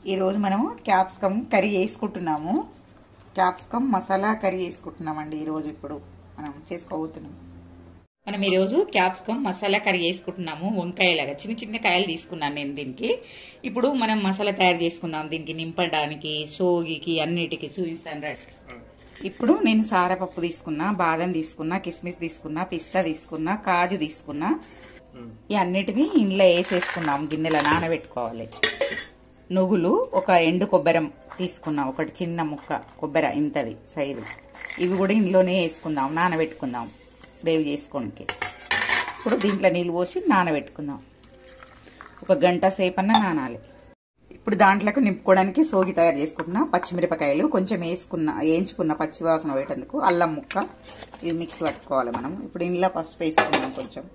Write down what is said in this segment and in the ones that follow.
ఈరోజు మనము capsicum curry వేసుకుంటున్నాము క్యాప్సికమ్ మసాలా కర్రీ వేసుకుంటున్నామండి ఈరోజు ఇప్పుడు మనం చేసుకోబోతున్నాం మనం ఈరోజు క్యాప్సికమ్ మసాలా కర్రీ వేసుకుంటున్నాము వంకాయలాగా చిన్న చిన్న కాయలు తీసుకున్నాను నేను దీనికి ఇప్పుడు మనం మసాలా తయారు చేసుకుందాం దీనికి నింపడానికి సోగికి అన్నిటికీ చూపిస్తాను రైట్ ఇప్పుడు నేను సారపప్పు తీసుకున్నా బాదం తీసుకున్నా కిస్మిస్ తీసుకున్నా పిస్తా తీసుకున్నా కాజు తీసుకున్నా ఈ అన్నిటిని ఇంట్లో వేసేసుకున్నాం గిన్నెలో నానబెట్టుకోవాలి నువ్వులు ఒక ఎండు కొబ్బరి తీసుకున్నా ఒకటి చిన్న ముక్క కొబ్బరి ఇంతది సైజు ఇవి కూడా ఇంట్లోనే వేసుకుందాం నానబెట్టుకుందాం వేవ్ చేసుకోనికి ఇప్పుడు దీంట్లో నీళ్ళు పోసి నానబెట్టుకుందాం ఒక గంట సేపు అన్న నానాలి ఇప్పుడు దాంట్లోకి నింపుకోవడానికి సోగి తయారు చేసుకుంటున్నా పచ్చిమిరపకాయలు కొంచెం వేసుకున్న వేయించుకున్న పచ్చి వాసన వేయటందుకు అల్లం ముక్క ఇవి మిక్స్ పట్టుకోవాలి మనం ఇప్పుడు ఇంట్లో పసుపు వేసుకున్నాం కొంచెం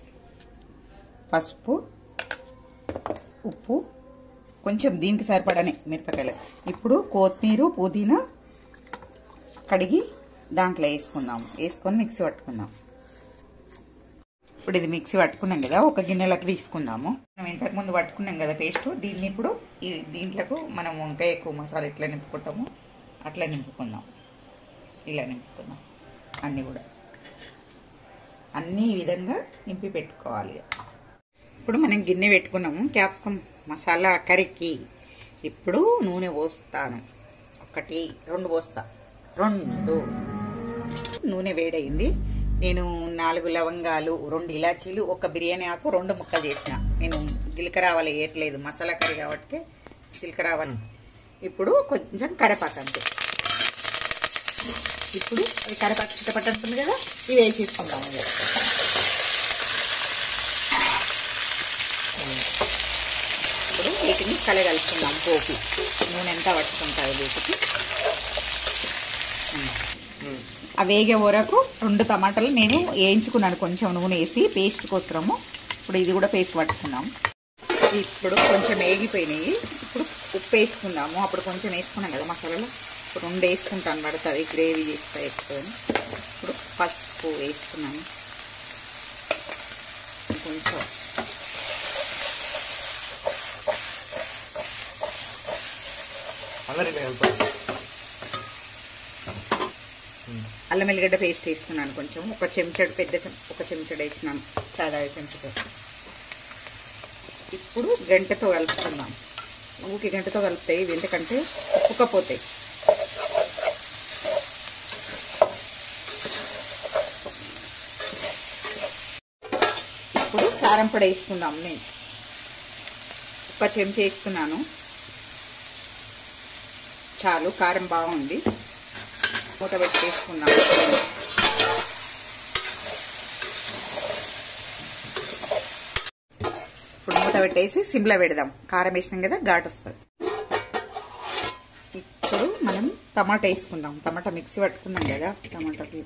పసుపు ఉప్పు కొంచెం దీనికి సరిపడనే మిరపకాయలు ఇప్పుడు కొత్తిమీర పుదీనా కడిగి దాంట్లో వేసుకుందాం వేసుకొని మిక్సీ పట్టుకుందాం ఇప్పుడు ఇది మిక్సీ పట్టుకున్నాం కదా ఒక గిన్నెలోకి తీసుకుందాము మనం ఇంతకుముందు పట్టుకున్నాం కదా పేస్ట్ దీన్ని ఇప్పుడు ఈ దీంట్లోకి మనం వంకాయ ఎక్కువ మసాలా ఎట్లా నింపుకుంటామో అట్లా నింపుకుందాం ఇలా నింపుకుందాం అన్నీ కూడా అన్నీ ఈ విధంగా నింపి పెట్టుకోవాలి ఇప్పుడు మనం గిన్నె పెట్టుకున్నాము క్యాప్సికమ్ మసాలా కర్రీకి ఇప్పుడు నూనె పోస్తాను ఒకటి రెండు పోస్తా రెండు నూనె వేడైంది నేను నాలుగు లవంగాలు రెండు ఇలాచీలు ఒక బిర్యానీ ఆకు రెండు ముక్కలు చేసిన నేను జీలకర్ర ఆవాలు వేయట్లేదు మసాలా కర్రీ కాబట్టి జీలకర్ర ఆవాలు ఇప్పుడు కొంచెం కరేపాకు అంతే ఇప్పుడు అది కరేపాకు చిట్టపట్టుంది కదా ఇవి వేసేసుకుందాము ఇక. ఇప్పుడు వీటిని కలగలుపుకుందాం పోపు నూనె ఎంత పట్టుకుంటుంది వీటికి ఆ వేగే వరకు రెండు టమాటాలు నేను వేయించుకున్నాను కొంచెం నూనె వేసి పేస్ట్ కోసము ఇప్పుడు ఇది కూడా పేస్ట్ పట్టుకుందాం ఇప్పుడు కొంచెం వేగిపోయినాయి ఇప్పుడు ఉప్పు వేసుకుందాము అప్పుడు కొంచెం వేసుకున్నాం కదా మసాలాలో ఇప్పుడు రెండు వేసుకుంటాను పడుతుంది గ్రేవీ చేస్తా ఎక్కువ ఇప్పుడు పసుపు వేసుకున్నాను కొంచెం అందరినీ కలుపుతాం అల్లం ఎల్లిగడ్డ పేస్ట్ వేసుకున్నాను కొంచెం ఒక చెంచాడు పెద్ద చెం- ఒక చెంచాడు వేసినాను చాలా చెంచాడు ఇప్పుడు గంటతో కలుపుకుందాం ఊకి గంటతో కలుపుతాయి ఇవి ఎందుకంటే ఉప్పుకపోతాయి ఇప్పుడు కారం పొడి వేసుకుందాం నేను ఒక చెంచా వేసుకున్నాను చాలు కారం బాగుంది మూత పెట్టేసుకుందాం ఇప్పుడు మూత పెట్టేసి సిమ్లో పెడదాం కారం వేసినాం కదా ఘాటు వస్తుంది ఇప్పుడు మనం టమాటా వేసుకుందాం టమాటా మిక్సీ పట్టుకున్నాం కదా టమాటాకి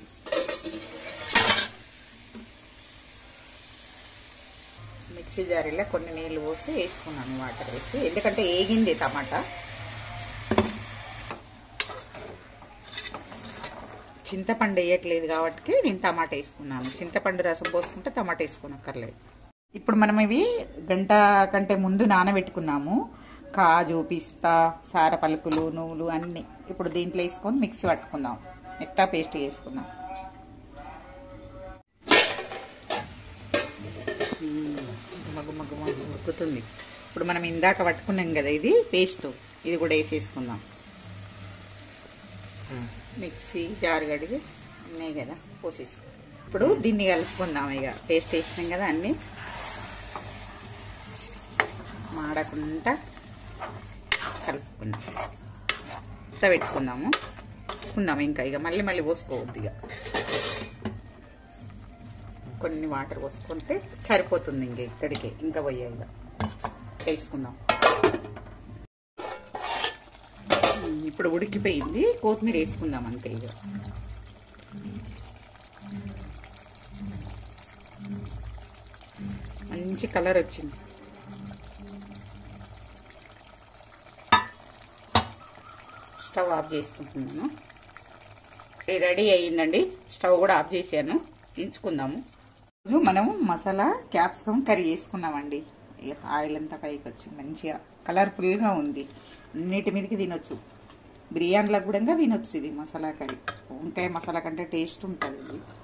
మిక్సీ జారీలో కొన్ని నీళ్ళు పోసి వేసుకున్నాను వాటర్ వేసి ఎందుకంటే ఏగింది టమాటా చింతపండు వేయట్లేదు కాబట్టి నేను టమాటా వేసుకున్నాను చింతపండు రసం పోసుకుంటే టమాటా వేసుకోనక్కర్లేదు ఇప్పుడు మనం ఇవి గంట కంటే ముందు నానబెట్టుకున్నాము కాజు పిస్తా సార పలుకులు నువ్వులు అన్నీ ఇప్పుడు దీంట్లో వేసుకొని మిక్సీ పట్టుకుందాం మెత్తా పేస్ట్ వేసుకుందాం మగ్గు మగ్గు మగ్గు ఉడుకుతుంది ఇప్పుడు మనం ఇందాక పట్టుకున్నాం కదా ఇది పేస్ట్ ఇది కూడా వేసేసుకుందాం మిక్సీ జారు గడిగి ఉన్నాయి కదా పోసేసి ఇప్పుడు దీన్ని కలుపుకుందాం ఇక పేస్ట్ వేసినాం కదా అన్నీ మాడకుండా కలుపుకుందాం ఇంత పెట్టుకుందాము వేసుకుందాం ఇంకా ఇక మళ్ళీ మళ్ళీ పోసుకోవద్దు ఇక కొన్ని వాటర్ పోసుకుంటే సరిపోతుంది ఇంక ఇక్కడికి ఇంకా పోయాయి ఇక వేసుకుందాం ఇప్పుడు ఉడికిపోయింది కొత్తిమీర వేసుకుందాం అంతే ఇక మంచి కలర్ వచ్చింది స్టవ్ ఆఫ్ చేసుకుంటున్నాను ఇది రెడీ అయ్యిందండి స్టవ్ కూడా ఆఫ్ చేశాను దించుకుందాము మనం మసాలా క్యాప్సికమ్ కర్రీ వేసుకున్నామండి ఇక ఆయిల్ అంతా పైకి వచ్చి మంచిగా కలర్ఫుల్గా ఉంది అన్నిటి మీదకి తినొచ్చు బిర్యానీలకు కూడా తినొచ్చు ఇది మసాలా కర్రీ వంకాయ మసాలా కంటే టేస్ట్ ఉంటుంది ఇది